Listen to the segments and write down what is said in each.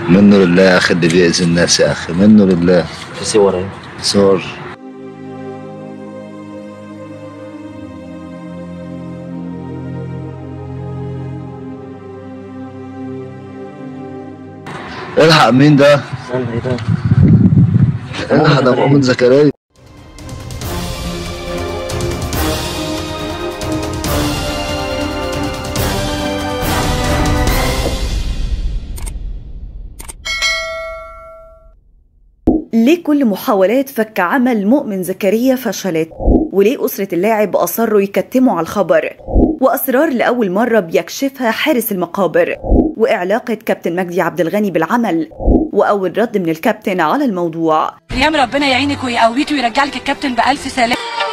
منه لله يا اخي اللي بيأذي الناس يا اخي منه لله في صور اهي صور الحق مين ده؟ استنى ايه ده الحق ده مؤمن زكريا ليه كل محاولات فك عمل مؤمن زكريا فشلت؟ وليه أسرة اللاعب أصروا يكتموا على الخبر؟ وأسرار لأول مرة بيكشفها حارس المقابر وإعلاقة كابتن مجدي عبد الغني بالعمل وأول رد من الكابتن على الموضوع ريم ربنا يعينك ويقويك ويرجع لك الكابتن بألف سلامة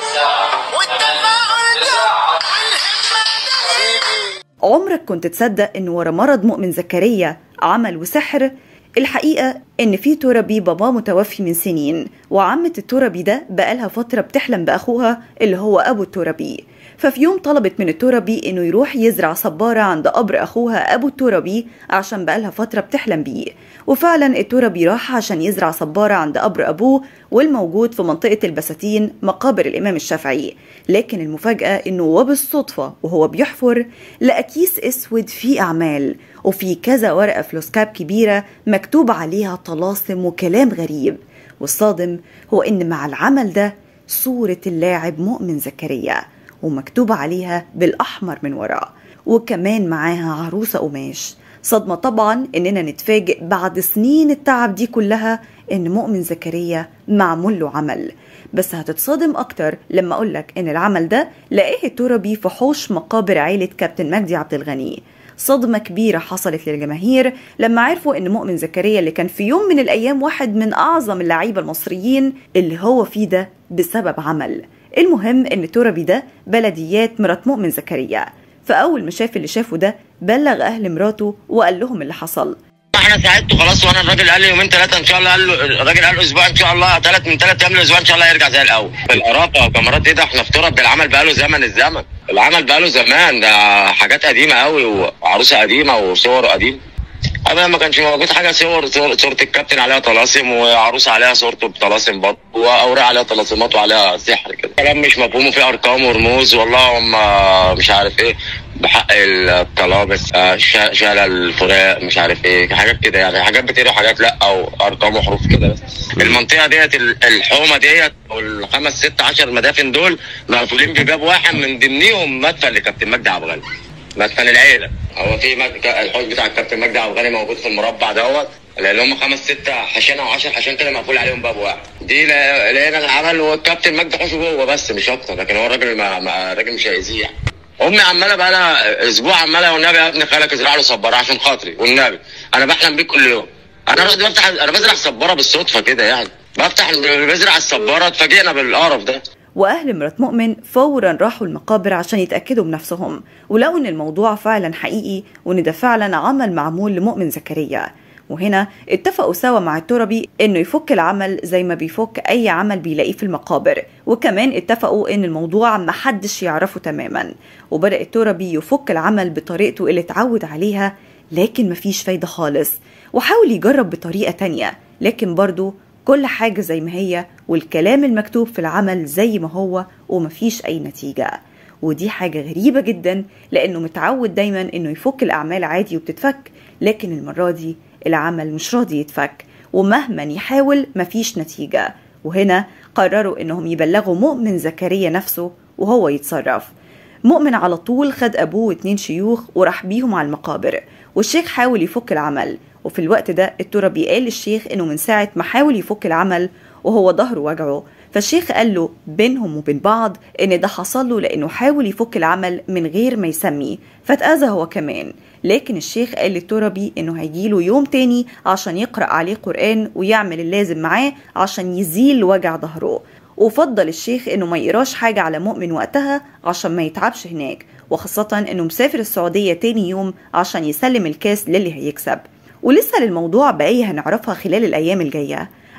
عمرك كنت تصدق إن ورا مرض مؤمن زكريا عمل وسحر؟ الحقيقة إن في تربي باباه متوفي من سنين وعمة التربي ده بقالها فترة بتحلم بأخوها اللي هو أبو التربي ففي يوم طلبت من التربي إنه يروح يزرع صبارة عند قبر أخوها أبو التربي عشان بقالها فترة بتحلم بيه وفعلا التربي راح عشان يزرع صبارة عند قبر أبوه والموجود في منطقة البساتين مقابر الإمام الشافعي لكن المفاجأة إنه وبالصدفة وهو بيحفر لقى كيس أسود فيه أعمال وفي كذا ورقة فلوسكاب كبيرة مكتوب عليها طلاسم وكلام غريب والصادم هو إن مع العمل ده صورة اللاعب مؤمن زكريا ومكتوب عليها بالأحمر من وراه وكمان معاها عروسة قماش صدمة طبعا إننا نتفاجئ بعد سنين التعب دي كلها إن مؤمن زكريا معمول له عمل بس هتتصادم أكتر لما أقولك إن العمل ده لقاه التربي في حوش مقابر عيلة كابتن مجدي عبد الغني صدمة كبيرة حصلت للجماهير لما عرفوا إن مؤمن زكريا اللي كان في يوم من الأيام واحد من أعظم اللعيبة المصريين اللي هو فيه ده بسبب عمل المهم إن تربي ده بلديات مرات مؤمن زكريا فأول ما شاف اللي شافه ده بلغ أهل مراته وقال لهم اللي حصل احنا ساعدته خلاص وانا الراجل قال لي يومين ثلاثه ان شاء الله قال له الراجل قال له اسبوع ان شاء الله ثلاث من ثلاث ايام لاسبوع ان شاء الله يرجع زي الاول القرابه وكاميرات ايه ده احنا في تراب العمل بقاله زمن الزمن العمل بقاله زمان ده حاجات قديمه قوي وعروسه قديمه وصور قديمه انا ما كانش موجود حاجه صور صور- صوره الكابتن عليها طلاسم وعروسه عليها صورته بطلاسم برضه واوراق عليها طلاسمات وعليها سحر كده كلام مش مفهوم وفيه ارقام ورموز والله هم مش عارف ايه بحق الطلابس آه، شا- شالة الفراق مش عارف ايه حاجات كده يعني حاجات بتقرا وحاجات لا او ارقام وحروف كده بس المنطقه ديت ال- الحومه ديت والخمس ست عشر مدافن دول مقفولين بباب واحد من ضمنهم مدفن لكابتن مجدي عبد الغني مدفن العيله هو في مد... الحوش بتاع الكابتن مجدي عبد الغني موجود في المربع دوت لان هم خمس ست حشان او 10 حشان كده مقفول عليهم باب واحد دي لا- لقينا العمل والكابتن مجدي حوشه جوه بس مش اكتر لكن هو الراجل ما... ما... الراجل مش هيأذيه يعني. امي عماله بقى لها اسبوع عماله والنبي يا ابن خالك ازرع له صباره عشان خاطري والنبي انا بحلم بيك كل يوم انا رحت بفتح انا بزرع صباره بالصدفه كده يعني بفتح بزرع الصباره اتفاجئنا بالقرف ده وأهل مرات مؤمن فورا راحوا المقابر عشان يتأكدوا بنفسهم ولقوا إن الموضوع فعلا حقيقي وإن ده فعلا عمل معمول لمؤمن زكريا وهنا اتفقوا سوا مع التربي انه يفك العمل زي ما بيفك اي عمل بيلاقيه في المقابر وكمان اتفقوا ان الموضوع محدش يعرفه تماما وبدأ التربي يفك العمل بطريقته اللي اتعود عليها لكن مفيش فايدة خالص وحاول يجرب بطريقة تانية لكن برضه كل حاجة زي ما هي والكلام المكتوب في العمل زي ما هو ومفيش أي نتيجة ودي حاجة غريبة جدا لأنه متعود دايما إنه يفك الأعمال عادي وبتتفك لكن المرة دي العمل مش راضي يتفك ومهما يحاول مفيش نتيجة وهنا قرروا إنهم يبلغوا مؤمن زكريا نفسه وهو يتصرف مؤمن على طول خد أبوه واتنين شيوخ وراح بيهم على المقابر والشيخ حاول يفك العمل وفي الوقت ده التربي قال للشيخ إنه من ساعة ما حاول يفك العمل وهو ظهره وجعه فالشيخ قال له بينهم وبين بعض إن ده حصل له لأنه حاول يفك العمل من غير ما يسمي فاتأذى هو كمان لكن الشيخ قال للتربي إنه هيجيله يوم تاني عشان يقرأ عليه قرآن ويعمل اللازم معاه عشان يزيل وجع ظهره وفضل الشيخ انه ما يقراش حاجة على مؤمن وقتها عشان ما يتعبش هناك وخاصة انه مسافر السعودية تاني يوم عشان يسلم الكاس للي هيكسب ولسه للموضوع بقية هنعرفها خلال الأيام الجاية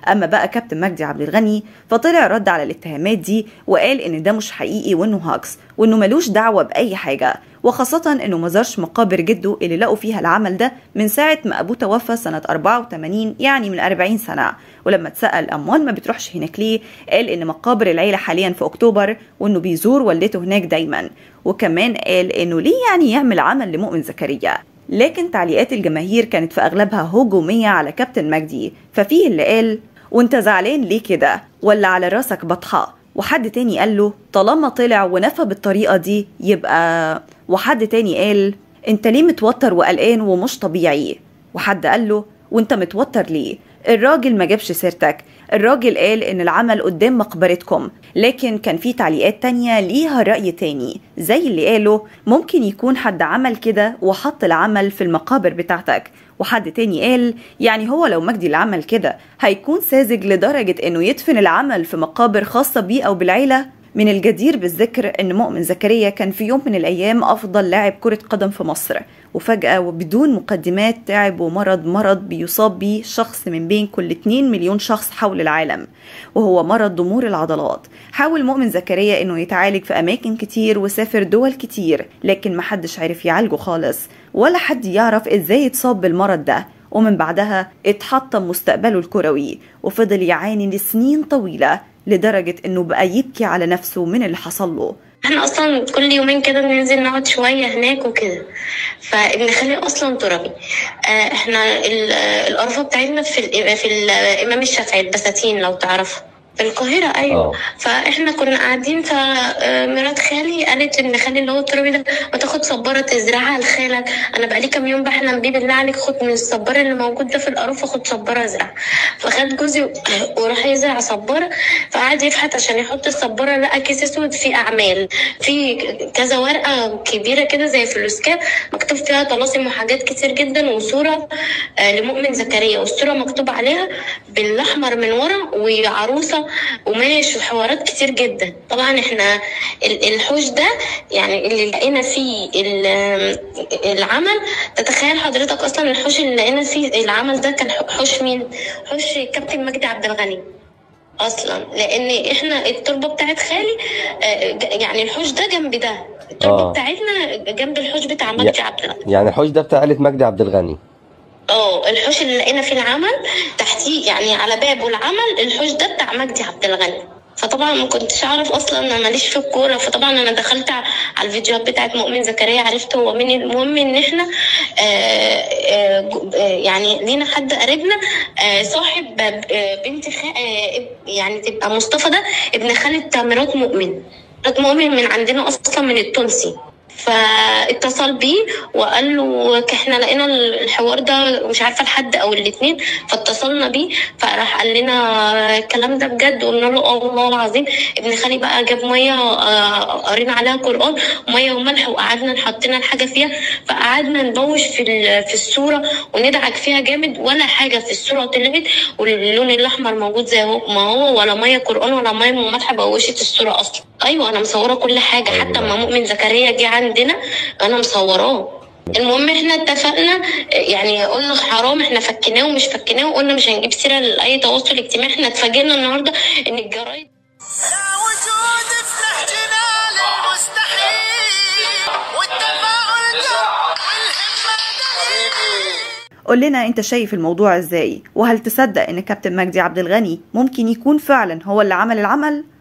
أما بقى كابتن مجدي عبد الغني فطلع رد على الاتهامات دي وقال إن ده مش حقيقي وإنه هاكس وإنه ملوش دعوة بأي حاجة وخاصة إنه مزارش مقابر جده اللي لقوا فيها العمل ده من ساعة ما أبوه توفى سنة 84 يعني من 40 سنة ولما اتسأل أمال ما بتروحش هناك ليه قال إن مقابر العيلة حاليا في أكتوبر وإنه بيزور والدته هناك دايما وكمان قال إنه ليه يعني يعمل عمل لمؤمن زكريا لكن تعليقات الجماهير كانت في أغلبها هجومية على كابتن مجدي ففيه اللي قال وانت زعلان ليه كده ولا على راسك بطحة وحد تاني قال له طالما طلع ونفى بالطريقة دي يبقى وحد تاني قال انت ليه متوتر وقلقان ومش طبيعي وحد قال له وانت متوتر ليه الراجل ما جابش سيرتك الراجل قال ان العمل قدام مقبرتكم لكن كان في تعليقات تانية ليها رأي تاني زي اللي قالوا ممكن يكون حد عمل كده وحط العمل في المقابر بتاعتك وحد تاني قال يعني هو لو مجدي اللي عمل كده هيكون ساذج لدرجة انه يدفن العمل في مقابر خاصة بيه او بالعيلة من الجدير بالذكر ان مؤمن زكريا كان في يوم من الايام افضل لاعب كرة قدم في مصر وفجأة وبدون مقدمات تعب ومرض مرض بيصاب بيه شخص من بين كل 2 مليون شخص حول العالم وهو مرض ضمور العضلات حاول مؤمن زكريا انه يتعالج في اماكن كتير وسافر دول كتير لكن محدش عرف يعالجه خالص ولا حد يعرف ازاي اتصاب بالمرض ده ومن بعدها اتحطم مستقبله الكروي وفضل يعاني لسنين طويلة لدرجة انه بقى يبكي على نفسه من اللي حصل له احنا اصلا كل يومين كده بننزل نقعد شويه هناك وكده فابن خالي اصلا ترابي اه احنا ال- القرفه بتاعتنا في ال- في الامام الشافعي البساتين لو تعرفوا في القاهرة أيوة آه. فإحنا كنا قاعدين فمرات خالي قالت إن خالي اللي هو الترابي ده ما تاخد صبارة تزرعها لخالك أنا بقالي كام يوم بحلم بيه بالله عليك خد من الصبار اللي موجود ده في القرفة خد صبارة ازرع فخد جوزي وراح يزرع صبارة فقعد يفحت عشان يحط الصبارة لقى كيس اسود فيه أعمال في كذا ورقة كبيرة كده زي فلوسكاب مكتوب فيها طلاسم وحاجات كتير جدا وصورة آه، لمؤمن زكريا والصورة مكتوب عليها بالأحمر من ورا وعروسة وماش وحوارات كتير جدا طبعا احنا ال- الحوش ده يعني اللي لقينا فيه ال- العمل تتخيل حضرتك اصلا الحوش اللي لقينا فيه العمل ده كان حوش مين حوش كابتن مجدي عبد الغني اصلا لان احنا التربه بتاعت خالي آه، ج- يعني الحوش ده جنب ده التربه آه. بتاعتنا جنب الحوش بتاع مجدي عبد الغني يعني الحوش ده بتاع عيلة مجدي عبد الغني اه الحوش اللي لقينا فيه العمل تحتيه يعني على بابه العمل الحوش ده بتاع مجدي عبد الغني فطبعا ما كنتش اعرف اصلا انا ماليش في الكوره فطبعا انا دخلت ع- على الفيديوهات بتاعت مؤمن زكريا عرفت هو مين المهم ان احنا آه آه جو- آه يعني لينا حد قريبنا آه صاحب آه بنت خا آه اب- يعني تبقى مصطفى ده ابن خالة مرات مؤمن مرات مؤمن من عندنا اصلا من التونسي فاتصل بيه وقال له احنا لقينا الحوار ده مش عارفه الحد او الاثنين فاتصلنا بيه فراح قال لنا الكلام ده بجد قلنا له اه والله العظيم ابن خالي بقى جاب ميه آه، قرينا عليها قران ميه وملح وقعدنا حطينا الحاجه فيها فقعدنا نبوش في ال- في الصوره وندعك فيها جامد ولا حاجه في الصوره طلعت واللون الاحمر موجود زي هو ما هو ولا ميه قران ولا ميه ملح بوشت الصوره اصلا ايوه انا مصوره كل حاجه حتى اما مؤمن زكريا جه عندنا انا مصوراه المهم احنا اتفقنا يعني قلنا حرام احنا فكيناه ومش فكيناه وقلنا مش هنجيب سيره لاي تواصل اجتماعي احنا اتفاجئنا النهارده ان الجرايد يا وجود افتح جنان المستحيل والتفاؤل قم والهمة دليل قول لنا انت شايف الموضوع ازاي وهل تصدق ان كابتن مجدي عبد الغني ممكن يكون فعلا هو اللي عمل العمل